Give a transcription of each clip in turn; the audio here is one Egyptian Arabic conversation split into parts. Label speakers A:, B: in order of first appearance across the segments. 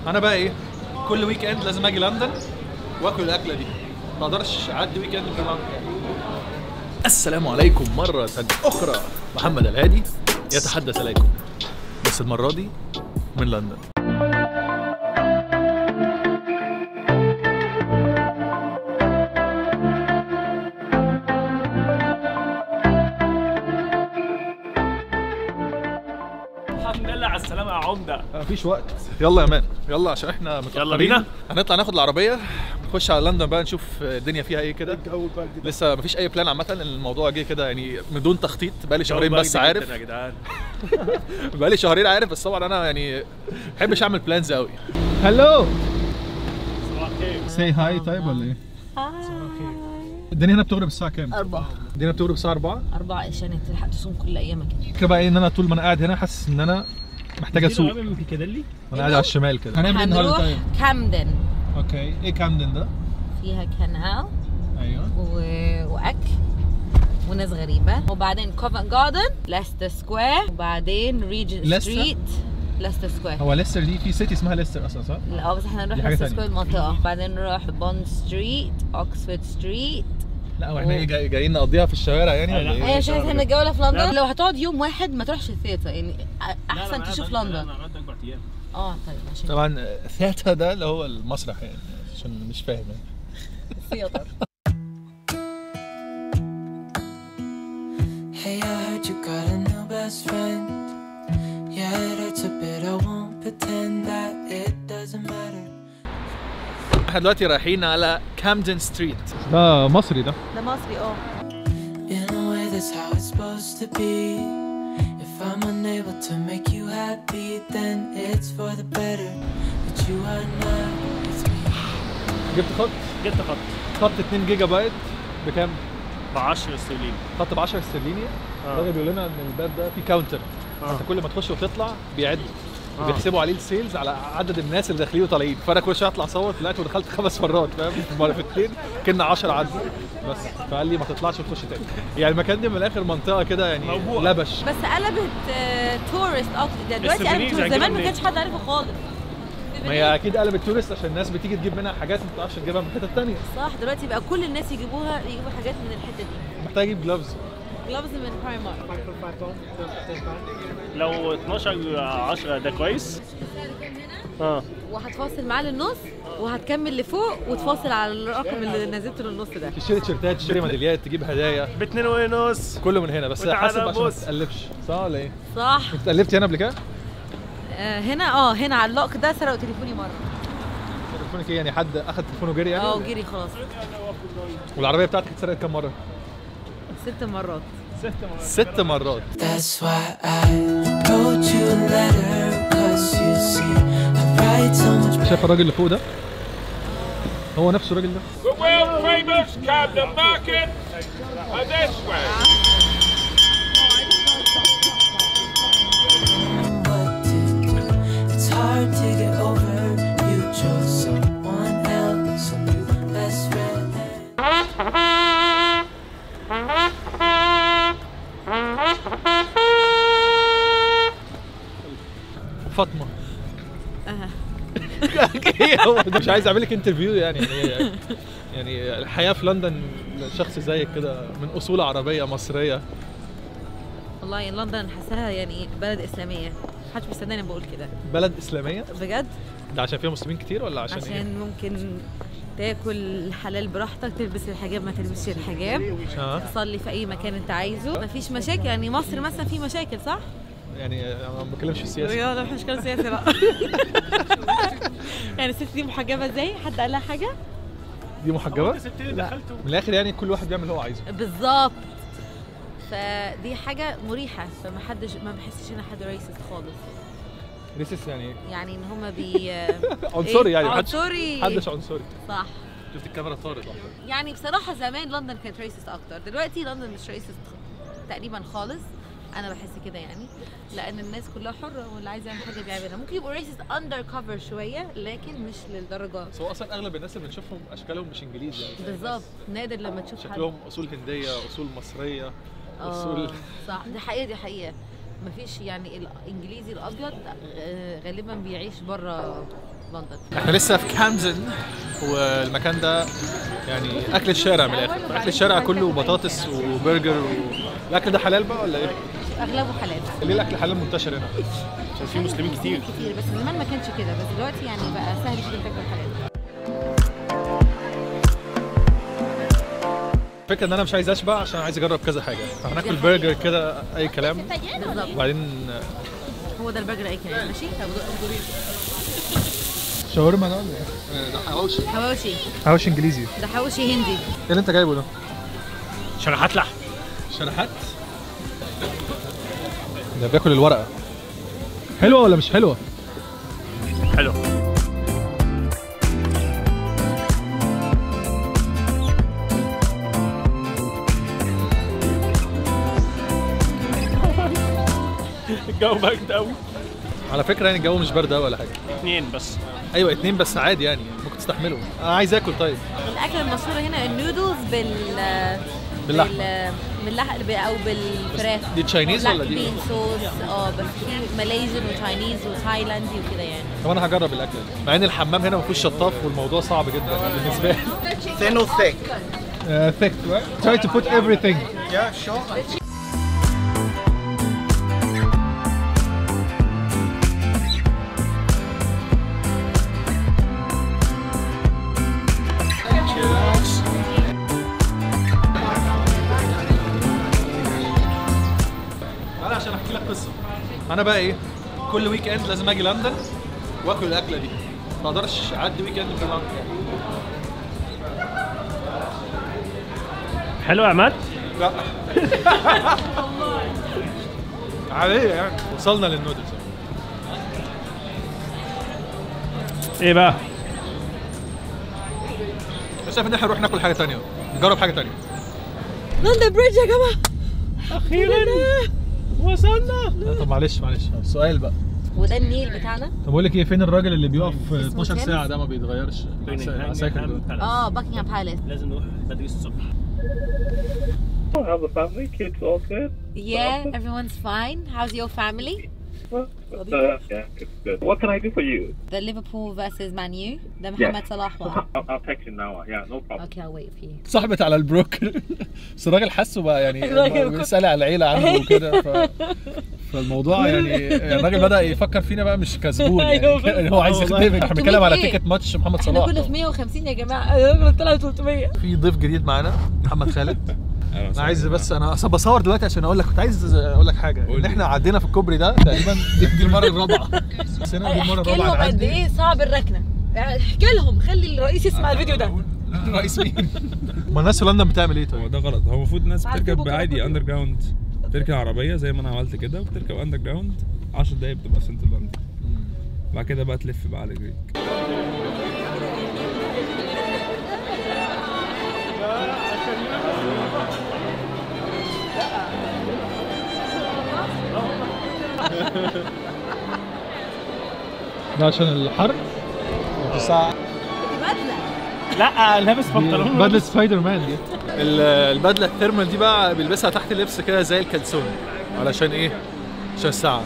A: انا بقى ايه كل ويك اند لازم اجي لندن واكل الاكله دي ما اقدرش اعدي ويك اند في لندن السلام عليكم مرة أخرى محمد الهادي يتحدث إليكم بس المرة دي من لندن
B: الحمد لله على السلامة يا عمدة
A: مفيش وقت يلا يا مان يلا عشان احنا متأخرين
B: بينا.
A: هنطلع ناخد العربية نخش على لندن بقى نشوف الدنيا فيها ايه كده لسه مفيش اي بلان عامة الموضوع جه كده يعني بدون تخطيط بقالي شهرين بس
B: برد
A: عارف
B: جداً يا جدعان
A: بقالي شهرين عارف بس طبعا انا يعني ما بحبش اعمل بلانز قوي هلو
B: صباح الخير
A: سي هاي طيب ولا ايه؟ الدنيا هنا بتغرب الساعة كام؟
C: أربعة
A: الدنيا بتغرب الساعة 4
C: أربعة عشان تلحق تصوم كل أيامك
A: الفكرة بقى ايه ان انا طول ما انا قاعد هنا حاسس ان انا محتاج اسوق
B: من بيكاديلي
A: وانا قاعد على الشمال كده هنعمل ايه النهارده
C: هنروح
A: طيب؟
C: كامدن
A: اوكي ايه كامدن ده؟
C: فيها كنال
A: ايوه
C: و... وأكل وناس غريبة وبعدين كوفن جاردن ليستر سكوير وبعدين ريجن
A: ليستر؟
C: ستريت ليستر سكوير
A: هو ليستر دي في سيتي اسمها ليستر اصلا صح؟
C: لا بس احنا نروح
A: دي حاجة
C: ليستر
A: تانية.
C: سكوير المنطقة بعدين نروح بوند ستريت اوكسفورد ستريت
A: لا واحنا ايه جاي- جايين نقضيها في الشوارع يعني
B: لا،
A: ولا
B: لا.
A: ايه؟
C: هي عشان احنا جولة في
B: لا.
C: لندن لو هتقعد يوم واحد ما تروحش الثياتر يعني احسن تشوف لندن
B: انا قعدت اربع ايام
C: اه طيب عشان
A: طبعا ثياتر ده اللي هو المسرح يعني عشان مش فاهم يعني
C: الثياتر
D: Hey, I heard you got a new best friend. Yeah, it hurts a bit. I won't pretend that it doesn't matter.
A: احنا دلوقتي رايحين على كامدن ستريت ده مصري ده
C: ده مصري اه
D: In a way, that's how it's supposed to be. If I'm unable to make you happy, then it's for the better that you are not with me.
A: جبت خط
B: جبت خط
A: خط 2 جيجا بايت بكام؟
B: ب 10 استرليني
A: خط ب 10 استرليني
B: آه.
A: الراجل بيقول لنا ان الباب ده فيه كاونتر
B: آه.
A: انت كل ما تخش وتطلع بيعد
B: آه.
A: بيحسبوا عليه السيلز على عدد الناس اللي داخلين وطالعين فانا كل شويه اطلع اصوت طلعت ودخلت خمس مرات فاهم مره في اتنين كنا 10 عدوا بس فقال لي ما تطلعش وتخش تاني يعني المكان ده من الاخر منطقه كده يعني
B: موبوءة.
A: لبش
C: بس قلبت آه، تورست اكتر ده دلوقتي
B: السوفينيرز
C: قلبت تورست
B: هيجيبها
C: زمان ما
B: منين؟
C: كانش حد عارفها خالص
A: ما هي اكيد قلبت تورست عشان الناس بتيجي تجيب منها حاجات ما بتعرفش تجيبها من حتت تانية
C: صح دلوقتي بقى كل الناس يجيبوها يجيبوا حاجات من الحته دي
A: محتاج اجيب جلوفز
C: جلوفز من برايمار
B: لو 12 10 ده كويس اه
C: وهتفاصل معاه للنص وهتكمل لفوق وتفاصل على الرقم اللي نزلته للنص ده
A: تشتري تيشيرتات تشتري ميداليات تجيب هدايا
B: ب 2 ونص
A: كله من هنا بس
B: وتعالى
A: حاسب عشان ما
B: بص.
A: تتقلبش صح ولا ايه؟
C: صح
A: انت اتقلبتي هنا قبل كده؟
C: آه هنا اه هنا على اللوك ده سرقوا تليفوني مره
A: تليفونك ايه يعني حد اخد تليفونه وجري يعني؟
C: اه
A: ولا إيه؟
C: جري خلاص
A: والعربيه بتاعتك اتسرقت كام مره؟
C: ست مرات
A: ست مرات
D: That's why I wrote you a letter. Cause you see, I write so much
A: شايف الراجل اللي فوق ده؟ هو nفسه الراجل ده
E: The world famous Camden Market are this way.
D: what to do. It's hard to get over. You chose someone else, a new best friend.
A: فاطمه
C: اها
A: ايه هو ده مش عايز اعمل لك انترفيو يعني يعني يعني الحياه في لندن شخص زيك كده من اصول عربيه مصريه
C: والله لندن حاساها يعني بلد اسلاميه محدش بيصدقني بقول كده
A: بلد اسلاميه
C: بجد
A: ده عشان فيها مسلمين كتير ولا عشان,
C: عشان
A: ايه؟
C: ممكن تاكل حلال براحتك تلبس الحجاب ما تلبسش الحجاب
A: اه
C: تصلي في اي مكان انت عايزه مفيش مشاكل يعني مصر مثلا في مشاكل صح؟
A: يعني انا ما بتكلمش في السياسه
C: لا مش مشكله سياسي لا يعني الست دي محجبه ازاي؟ حد قال لها حاجه؟
A: دي محجبه؟
B: ست اللي دخلته
A: من الاخر يعني كل واحد بيعمل اللي هو عايزه
C: بالظبط فدي حاجه مريحه فما حدش ما بحسش ان حد ريسست خالص
A: ريسس يعني
C: يعني ان هما بي
A: عنصري
C: إيه؟
A: يعني محدش-
C: عنصري
A: محدش عنصري
C: صح
A: شفت الكاميرا طارت
C: يعني بصراحه زمان لندن كانت ريسست اكتر دلوقتي لندن مش ريسست تقريبا خالص انا بحس كده يعني لان الناس كلها حره واللي عايز يعمل حاجه بيعملها ممكن يبقوا ريسست اندر كفر شويه لكن مش للدرجه
A: بس هو اصلا اغلب الناس اللي بنشوفهم اشكالهم مش انجليزي يعني
C: بالظبط نادر لما تشوف حد
A: شكلهم اصول هنديه اصول مصريه
C: آه،
A: اصول
C: صح دي حقيقه دي حقيقه مفيش يعني الانجليزي الابيض آه، غالبا بيعيش بره لندن
A: احنا لسه في كامزن والمكان ده يعني اكل الشارع من الاخر اكل الشارع كله بطاطس وبرجر و... الاكل ده حلال بقى ولا ايه؟
C: اغلبه حلال
A: ليه الاكل حلال منتشر هنا؟
B: عشان في مسلمين كتير
C: كتير بس زمان ما كانش كده بس دلوقتي يعني بقى سهل جدا تاكل حلال
A: الفكره ان انا مش عايز اشبع عشان عايز اجرب كذا حاجه فهناكل برجر كده اي كلام
C: بالظبط
A: وبعدين
C: هو ده البرجر اي كلام ماشي
A: شاورما ده ولا ايه؟ ده حواوشي
C: حواوشي
A: حواوشي انجليزي ايه
C: ده حواوشي هندي
A: اللي انت جايبه ده؟
B: شرحات لحم
A: شرحات ده بياكل الورقه حلوه ولا مش حلوه؟
B: حلو الجو برد قوي
A: على فكره يعني الجو مش برد قوي ولا حاجه
B: اتنين بس
A: ايوه اتنين بس عادي يعني ممكن تستحمله انا عايز اكل طيب
C: الاكل المشهور هنا النودلز بال
A: باللحمة.
C: بال باللحم او بالفراخ
A: دي تشاينيز
C: لا
A: ولا دي؟
C: بين صوص اه بس في ماليزيان وتشاينيز وتايلاندي وكده يعني
A: طب انا هجرب الاكل ده مع ان الحمام هنا ما فيهوش شطاف والموضوع صعب جدا بالنسبه لي
F: Thin or thick?
A: uh, thick right? try to put everything
F: Yeah, sure.
A: انا عشان احكي لك قصه انا بقى ايه كل ويك اند لازم اجي لندن واكل الاكله دي ما اقدرش اعدي ويك اند في لندن
B: حلو يا عماد
A: لا عاديه يعني وصلنا للنودلز
B: ايه بقى
A: بس شايف ان احنا نروح ناكل حاجه ثانيه نجرب حاجه ثانيه
C: لندن بريدج يا جماعه
B: اخيرا وصلنا
A: لا طب معلش معلش سؤال بقى
C: وده النيل بتاعنا
A: طب اقول لك ايه فين الراجل اللي بيقف
C: اسمه
A: 12
C: تيمز؟
A: ساعه ده ما بيتغيرش عساكر دول.
C: اه باكنهام بالاس
B: لازم نروح بدري الصبح
E: How's the family? Kids all good?
C: Yeah, everyone's fine. How's your family?
E: Uh, yeah, it's good. What can I do for you?
C: The Liverpool versus Man U. ده محمد صلاح واحد.
E: I'll, I'll text you now. Yeah, no problem.
C: Okay, I'll wait for you.
A: صاحبت على البروكر بس الراجل حاسه بقى يعني
C: الراجل
A: بيسأل على العيله عنه وكده ف... فالموضوع يعني الراجل بدا يفكر فينا بقى مش كسبون يعني, يعني هو عايز يخدمك احنا بنتكلم على
C: إيه؟
A: تيكت ماتش محمد
C: احنا
A: صلاح
C: كنا في 150 يا جماعه الراجل طلع 300
A: في ضيف جديد معانا محمد خالد انا عايز بس انا أصل بصور دلوقتي عشان اقول لك كنت عايز اقول لك حاجه ان احنا عدينا في الكوبري ده تقريبا دي, دي المره الرابعه بس هنا دي المره
C: احكي
A: الرابعه
C: لهم قد
A: نعدي.
C: ايه صعب الركنه احكي لهم خلي الرئيس يسمع الفيديو ده
A: رئيس مين؟ ما الناس في لندن بتعمل ايه
G: هو
A: طيب؟
G: ده غلط هو المفروض الناس
C: بعذبه
G: بتركب
C: كده
G: عادي
C: كله.
G: اندر جراوند تركب عربيه زي ما انا عملت كده وبتركب اندر جراوند 10 دقايق بتبقى في سنتر لندن بعد كده بقى تلف بقى على رجليك
A: ده عشان الحر الساعة
B: لا لابس بنطلون
A: بدلة سبايدر مان دي البدلة الثيرمال دي بقى بيلبسها تحت اللبس كده زي الكلسون علشان ايه؟ عشان الساعة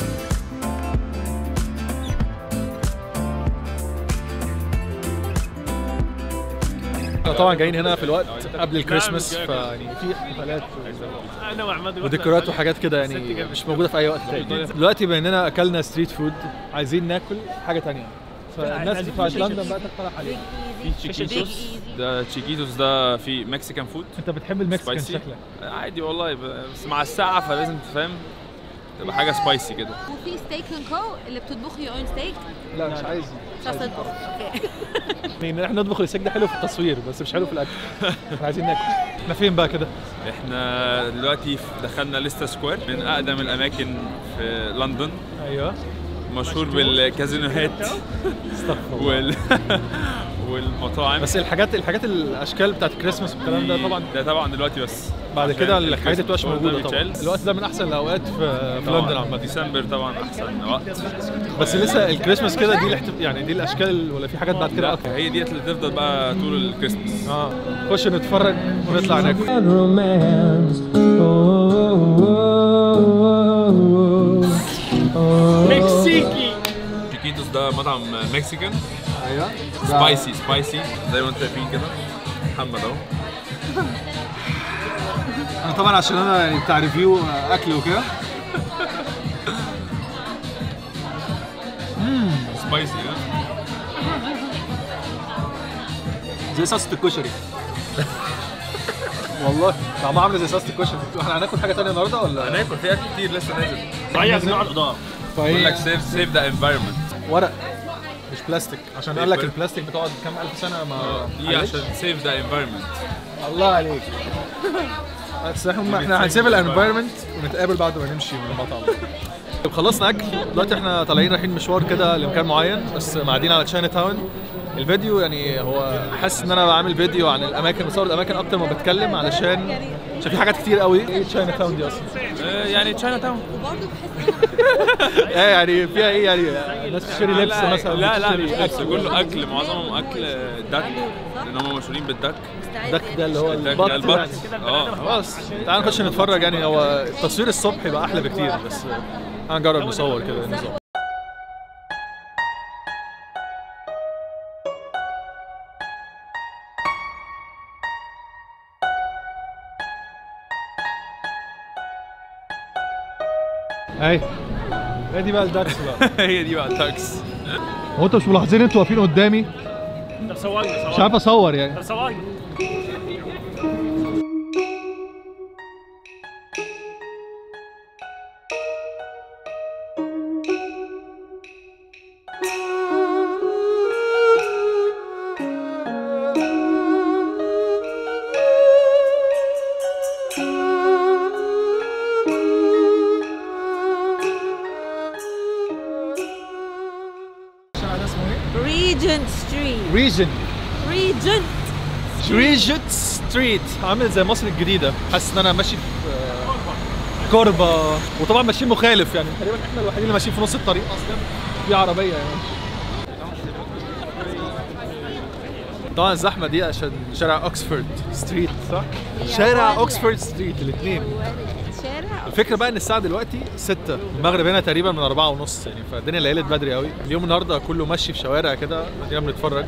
A: احنا طبعا جايين هنا في الوقت قبل الكريسماس فيعني في احتفالات
B: انا وعماد رحنا-
A: وديكورات وحاجات كده يعني مش موجوده في اي وقت تاني دلوقتي بما اننا اكلنا ستريت فود عايزين ناكل حاجه تانية فالناس بتوعت لندن بقى تقترح عليك
H: في تشيكيتوس ده تشيكيتوس ده في مكسيكان فود
A: انت بتحب المكسيكان
H: سبايسي
A: شكلك
H: عادي والله ب- بس مع الساعة فلازم تفهم تبقى حاجة سبايسي كده
C: وفي ستيك اند كو اللي بتطبخي اون ستيك
A: لا مش عايز
C: مش عايزه اطبخ اوكي
A: يعني احنا نطبخ الستيك ده حلو في التصوير بس مش حلو في الاكل احنا عايزين ناكل احنا فين بقى كده
H: احنا دلوقتي في- دخلنا ليستا سكوير من أقدم الأماكن في لندن
A: ايوه
H: مشهور بالكازينوهات
A: استغفر الله
H: وال والمطاعم
A: بس الحاجات الحاجات الاشكال بتاعت الكريسماس والكلام ده طبعا
H: ده طبعا دلوقتي بس
A: بعد
H: عشان
A: كده الحاجات دي
H: الكريسماس
A: متبقاش موجوده
H: برضه
A: طبعا
H: بيتشال.
A: الوقت ده من احسن الاوقات في, في لندن
H: طبعاً
A: عامه
H: ديسمبر طبعا أحسن وقت
A: بس لسه الكريسماس كده دي الاحت... يعني دي الاشكال ولا في حاجات بعد كده
H: لا
A: اكتر
H: هي ديت اللي تفضل بقى طول الكريسماس
A: اه نخش نتفرج ونطلع ناكل
B: مكسيكي
H: تشيكيتوس ده مطعم مكسيكان
A: ايوه
H: سبايسي سبايسي زي ما انتم شايفين كده محمد اهو
A: انا طبعا عشان انا يعني بتاع ريفيو اكل وكده
H: سبايسي ها
A: زي صلصه الكشري والله طعمها عامله زي صلصه الكشري احنا هناكل حاجه ثانيه النهارده ولا
H: هناكل في اكل كتير لسه نازل
B: زيك نوع الخضار
H: بقول لك
A: فايه
H: سيف سيف ذا انفايرمنت
A: ورق مش بلاستيك عشان قال لك
H: بيبر.
A: البلاستيك بتقعد كام الف سنه ما
H: دي
A: حلتش.
H: عشان سيف ذا انفايرمنت
A: الله عليك بس احنا احنا هنسيب الانفايرمنت ونتقابل بعد ما نمشي من المطعم طيب خلصنا اكل دلوقتي احنا طالعين رايحين مشوار كده لمكان معين بس معديين على تشاينا تاون الفيديو يعني هو حاسس ان انا بعمل فيديو عن الاماكن بصور الاماكن اكتر ما بتكلم علشان عشان في حاجات كتير قوي ايه تشاينا تاون دي اصلا
H: يعني تشاينا تاون
C: وبرضه بحس
A: ايه يعني فيها ايه يعني ناس تشتري لبس
H: لا
A: مثلا
H: لا لا
A: بتشتري
H: مش لبس كله اكل معظمهم اكل دك لان هم مشهورين بالدك
C: مستعد
A: دك ده اللي هو
H: الدك
A: البط
H: ده البط
A: يعني.
H: اه
A: خلاص تعال نخش نتفرج يعني هو التصوير الصبح يبقى احلى بكتير بس هنجرب نصور كده النظام اي هي دي بقى الدكس بقى
H: هي دي بقى الدكس
A: هو انتوا مش ملاحظين انتوا واقفين قدامي
B: طب صورني
A: مش
B: صورني
A: عارف اصور يعني
B: طب صورني
A: الشارع ده اسمه ايه؟
C: ريجنت ستريت
A: ريجن
C: ريجنت
A: ريجنت ستريت عامل زي مصر الجديدة حاسس ان انا ماشي في آه، كوربة وطبعا ماشيين مخالف يعني تقريبا احنا الوحيدين اللي ماشيين في نص الطريق اصلا في عربية يعني طبعا الزحمة دي عشان شارع اوكسفورد ستريت صح؟ شارع اوكسفورد ستريت الاثنين
C: شارع
A: الفكره بقى ان الساعه دلوقتي 6 المغرب هنا تقريبا من 4 ونص يعني فالدنيا ليلت بدري قوي اليوم النهارده كله ماشي في شوارع كده ادينا بنتفرج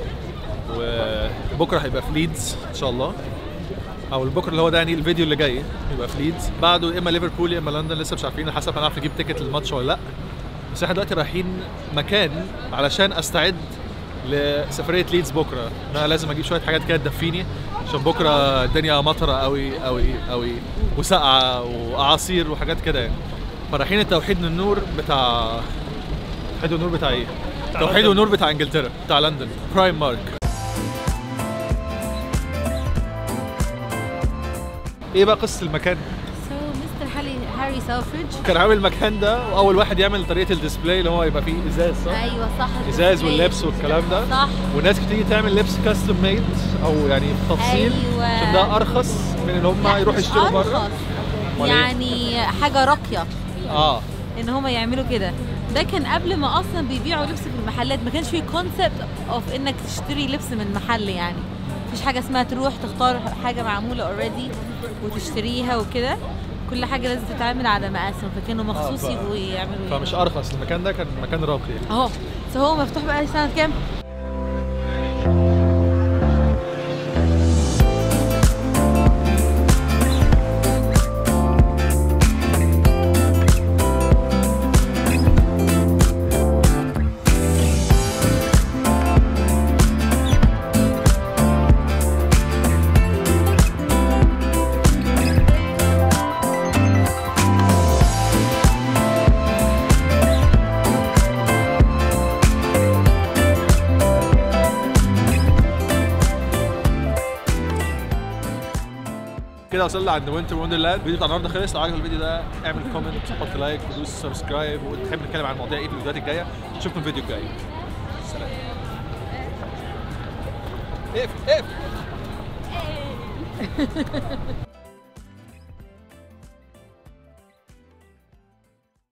A: وبكره هيبقى في ليدز ان شاء الله او بكره اللي هو ده يعني الفيديو اللي جاي يبقى في ليدز بعده يا اما ليفربول يا اما لندن لسه مش عارفين حسب هنعرف نجيب تيكت للماتش ولا لا بس احنا دلوقتي رايحين مكان علشان استعد لسفريه ليدز بكره انا لازم اجيب شويه حاجات كده تدفيني عشان بكره الدنيا مطره قوي قوي قوي وسقعه واعاصير وحاجات كده يعني فرايحين التوحيد النور بتاع توحيد النور بتاع ايه؟ توحيد النور بتاع انجلترا بتاع لندن برايم مارك ايه بقى قصه المكان؟
C: سو مستر هاري هاري سالفريدج
A: كان عامل المكان ده واول واحد يعمل طريقه الديسبلاي اللي هو يبقى فيه ازاز صح؟
C: ايوه صح
A: ازاز واللبس والكلام ده
C: صح
A: والناس بتيجي تعمل لبس كاستم ميد او يعني تفصيل
C: أيوة.
A: عشان ده ارخص من ان هم
C: لا،
A: يروحوا
C: مش
A: يشتروا بره
C: أرخص.
A: أمال إيه؟
C: يعني حاجه راقيه
A: اه
C: ان هم يعملوا كده ده كان قبل ما اصلا بيبيعوا لبس في المحلات ما كانش في كونسبت اوف انك تشتري لبس من محل يعني مفيش حاجه اسمها تروح تختار حاجه معموله اوريدي وتشتريها وكده كل حاجه لازم تتعمل على مقاسهم فكانوا مخصوص
A: ف-
C: يبقوا يعملوا
A: فمش ارخص المكان ده كان مكان راقي
C: اهو بس هو مفتوح بقى سنه كام؟
A: كده وصلنا عند وينتر وندرلاند الفيديو بتاع النهارده خلص لو عجبك الفيديو ده اعمل كومنت حط لايك ودوس سبسكرايب وتحب نتكلم عن مواضيع ايه في الفيديوهات الجايه نشوفكم الفيديو الجاي سلام اقفل اقفل